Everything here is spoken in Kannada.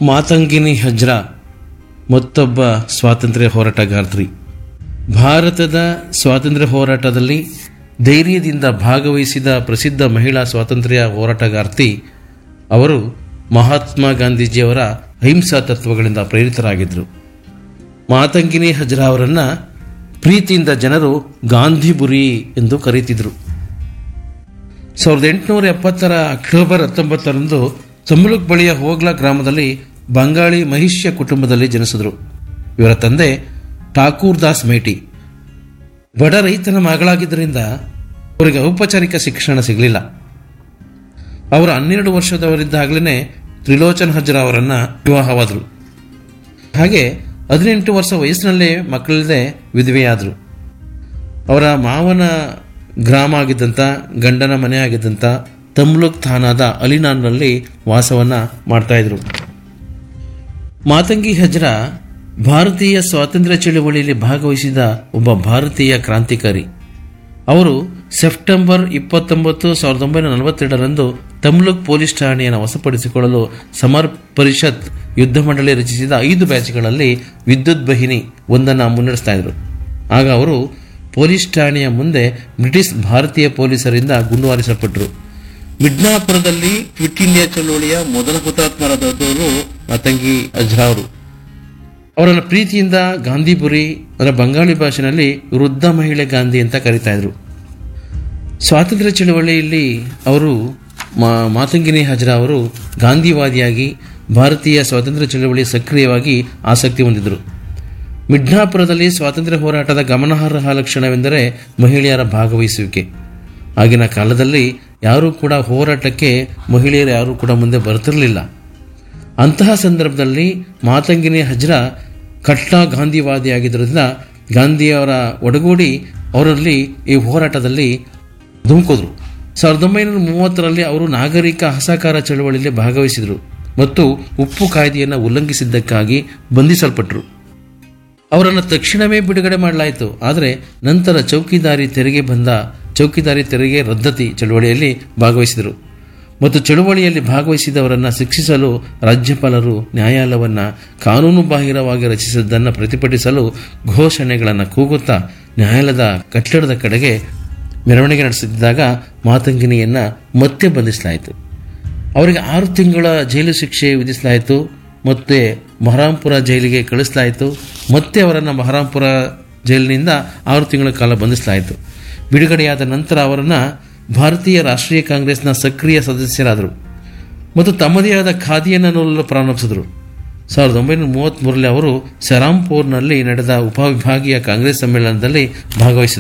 ಮಾತಂಗಿನಿ ಹಜ್ರಾ ಮತ್ತೊಬ್ಬ ಸ್ವಾತಂತ್ರ್ಯ ಹೋರಾಟಗಾರ್ತಿ ಭಾರತದ ಸ್ವಾತಂತ್ರ್ಯ ಹೋರಾಟದಲ್ಲಿ ಧೈರ್ಯದಿಂದ ಭಾಗವಹಿಸಿದ ಪ್ರಸಿದ್ಧ ಮಹಿಳಾ ಸ್ವಾತಂತ್ರ್ಯ ಹೋರಾಟಗಾರ್ತಿ ಅವರು ಮಹಾತ್ಮ ಗಾಂಧೀಜಿಯವರ ಅಹಿಂಸಾ ತತ್ವಗಳಿಂದ ಪ್ರೇರಿತರಾಗಿದ್ದರು ಮಾತಂಗಿನಿ ಹಜ್ರಾ ಅವರನ್ನು ಪ್ರೀತಿಯಿಂದ ಜನರು ಗಾಂಧಿಬುರಿ ಎಂದು ಕರೀತಿದ್ರು ಸಾವಿರದ ಎಂಟುನೂರ ಎಪ್ಪತ್ತರ ಅಕ್ಟೋಬರ್ ಹತ್ತೊಂಬತ್ತರಂದು ತಮ್ಲುಕ್ ಬಳಿಯ ಹೋಗ್ಲಾ ಗ್ರಾಮದಲ್ಲಿ ಬಂಗಾಳಿ ಮಹಿಷ್ಯ ಕುಟುಂಬದಲ್ಲಿ ಜನಿಸಿದರು ಇವರ ತಂದೆ ಠಾಕೂರ್ ದಾಸ್ ಮೇಟಿ ಬಡ ರೈತನ ಮಗಳಾಗಿದ್ದರಿಂದ ಅವರಿಗೆ ಔಪಚಾರಿಕ ಶಿಕ್ಷಣ ಸಿಗಲಿಲ್ಲ ಅವರು ಹನ್ನೆರಡು ವರ್ಷದವರಿದ್ದಾಗಲೇ ತ್ರಿಲೋಚನ್ ಹಜ್ರಾ ಅವರನ್ನು ವಿವಾಹವಾದರು ಹಾಗೆ ಹದಿನೆಂಟು ವರ್ಷ ವಯಸ್ಸಿನಲ್ಲೇ ಮಕ್ಕಳಿಲ್ಲದೆ ವಿಧವೆಯಾದರು ಅವರ ಮಾವನ ಗ್ರಾಮ ಆಗಿದ್ದಂಥ ಗಂಡನ ಮನೆ ಆಗಿದ್ದಂಥ ತಮ್ಲುಕ್ ಥಾನಾದ ಅಲಿನಾನ್ನಲ್ಲಿ ವಾಸವನ್ನ ಮಾಡ್ತಾ ಇದ್ರು ಮಾತಂಗಿ ಹಜ್ರಾ ಭಾರತೀಯ ಸ್ವಾತಂತ್ರ್ಯ ಚಳುವಳಿಯಲ್ಲಿ ಭಾಗವಹಿಸಿದ ಒಬ್ಬ ಭಾರತೀಯ ಕ್ರಾಂತಿಕಾರಿ ಅವರು ಸೆಪ್ಟೆಂಬರ್ ಇಪ್ಪತ್ತೊಂಬತ್ತು ಸಾವಿರದ ಒಂಬೈನೂರ ನಲವತ್ತೆರಡರಂದು ತಮ್ಲುಕ್ ಪೊಲೀಸ್ ಠಾಣೆಯನ್ನು ವಶಪಡಿಸಿಕೊಳ್ಳಲು ಸಮರ್ ಪರಿಷತ್ ಯುದ್ಧ ಮಂಡಳಿ ರಚಿಸಿದ ಐದು ಬ್ಯಾಚ್ಗಳಲ್ಲಿ ವಿದ್ಯುತ್ ಬಹಿನಿ ಒಂದನ್ನು ಮುನ್ನಡೆಸ್ತಾ ಇದ್ರು ಆಗ ಅವರು ಪೊಲೀಸ್ ಠಾಣೆಯ ಮುಂದೆ ಬ್ರಿಟಿಷ್ ಭಾರತೀಯ ಪೊಲೀಸರಿಂದ ಗುಂಡು ಮಿಡ್ನಾಪುರದಲ್ಲಿ ಕ್ವಿಟ್ ಇಂಡಿಯಾ ಚಳುವಳಿಯ ಮೊದಲ ಹುತಾತ್ಮರಾದವರು ಮಾತಂಗಿ ಅಜ್ರಾ ಅವರು ಅವರನ್ನು ಪ್ರೀತಿಯಿಂದ ಗಾಂಧಿಪುರಿ ಅದರ ಬಂಗಾಳಿ ಭಾಷೆಯಲ್ಲಿ ವೃದ್ಧ ಮಹಿಳೆ ಗಾಂಧಿ ಅಂತ ಕರೀತಾ ಇದ್ರು ಸ್ವಾತಂತ್ರ್ಯ ಚಳುವಳಿಯಲ್ಲಿ ಅವರು ಮಾ- ಮಾತಂಗಿನಿ ಹಜ್ರಾ ಅವರು ಗಾಂಧಿವಾದಿಯಾಗಿ ಭಾರತೀಯ ಸ್ವಾತಂತ್ರ್ಯ ಚಳುವಳಿ ಸಕ್ರಿಯವಾಗಿ ಆಸಕ್ತಿ ಹೊಂದಿದ್ದರು ಮಿಡ್ನಾಪುರದಲ್ಲಿ ಸ್ವಾತಂತ್ರ್ಯ ಹೋರಾಟದ ಗಮನಾರ್ಹ ಲಕ್ಷಣವೆಂದರೆ ಮಹಿಳೆಯರ ಭಾಗವಹಿಸುವಿಕೆ ಆಗಿನ ಕಾಲದಲ್ಲಿ ಯಾರೂ ಕೂಡ ಹೋರಾಟಕ್ಕೆ ಮಹಿಳೆಯರು ಯಾರೂ ಕೂಡ ಮುಂದೆ ಬರ್ತಿರಲಿಲ್ಲ ಅಂತಹ ಸಂದರ್ಭದಲ್ಲಿ ಮಾತಂಗಿನಿ ಹಜ್ರಾ ಕಟ್ಟ ಗಾಂಧಿವಾದಿಯಾಗಿದ್ದರಿಂದ ಗಾಂಧಿಯವರ ಒಡಗೂಡಿ ಅವರಲ್ಲಿ ಈ ಹೋರಾಟದಲ್ಲಿ ಧುಮುಕಿದ್ರು ಸಾವಿರದ ಒಂಬೈನೂರ ಮೂವತ್ತರಲ್ಲಿ ಅವರು ನಾಗರಿಕ ಅಸಹಕಾರ ಚಳವಳಿಯಲ್ಲಿ ಭಾಗವಹಿಸಿದರು ಮತ್ತು ಉಪ್ಪು ಕಾಯ್ದೆಯನ್ನು ಉಲ್ಲಂಘಿಸಿದ್ದಕ್ಕಾಗಿ ಬಂಧಿಸಲ್ಪಟ್ಟರು ಅವರನ್ನು ತಕ್ಷಣವೇ ಬಿಡುಗಡೆ ಮಾಡಲಾಯಿತು ಆದರೆ ನಂತರ ಚೌಕಿದಾರಿ ತೆರಿಗೆ ಬಂದ ಚೌಕಿದಾರಿ ತೆರಿಗೆ ರದ್ದತಿ ಚಳುವಳಿಯಲ್ಲಿ ಭಾಗವಹಿಸಿದರು ಮತ್ತು ಚಳುವಳಿಯಲ್ಲಿ ಭಾಗವಹಿಸಿದವರನ್ನು ಶಿಕ್ಷಿಸಲು ರಾಜ್ಯಪಾಲರು ನ್ಯಾಯಾಲಯವನ್ನು ಕಾನೂನು ಬಾಹಿರವಾಗಿ ರಚಿಸಿದ್ದನ್ನು ಪ್ರತಿಭಟಿಸಲು ಘೋಷಣೆಗಳನ್ನು ಕೂಗುತ್ತಾ ನ್ಯಾಯಾಲಯದ ಕಟ್ಟಡದ ಕಡೆಗೆ ಮೆರವಣಿಗೆ ನಡೆಸುತ್ತಿದ್ದಾಗ ಮಾತಂಗಿನಿಯನ್ನು ಮತ್ತೆ ಬಂಧಿಸಲಾಯಿತು ಅವರಿಗೆ ಆರು ತಿಂಗಳ ಜೈಲು ಶಿಕ್ಷೆ ವಿಧಿಸಲಾಯಿತು ಮತ್ತೆ ಮಹರಾಂಪುರ ಜೈಲಿಗೆ ಕಳಿಸಲಾಯಿತು ಮತ್ತೆ ಅವರನ್ನು ಮಹರಾಂಪುರ ಜೈಲಿನಿಂದ ಆರು ತಿಂಗಳ ಕಾಲ ಬಂಧಿಸಲಾಯಿತು ಬಿಡುಗಡೆಯಾದ ನಂತರ ಅವರನ್ನು ಭಾರತೀಯ ರಾಷ್ಟ್ರೀಯ ಕಾಂಗ್ರೆಸ್ನ ಸಕ್ರಿಯ ಸದಸ್ಯರಾದರು ಮತ್ತು ತಮ್ಮದೇ ಆದ ಖಾದಿಯನ್ನು ನೋಡಲು ಪ್ರಾರಂಭಿಸಿದರು ಸಾವಿರದ ಒಂಬೈನೂರ ಮೂವತ್ತ್ಮೂರರಲ್ಲಿ ಅವರು ಸೆರಾಂಪುರ್ನಲ್ಲಿ ನಡೆದ ಉಪವಿಭಾಗೀಯ ಕಾಂಗ್ರೆಸ್ ಸಮ್ಮೇಳನದಲ್ಲಿ ಭಾಗವಹಿಸಿದರು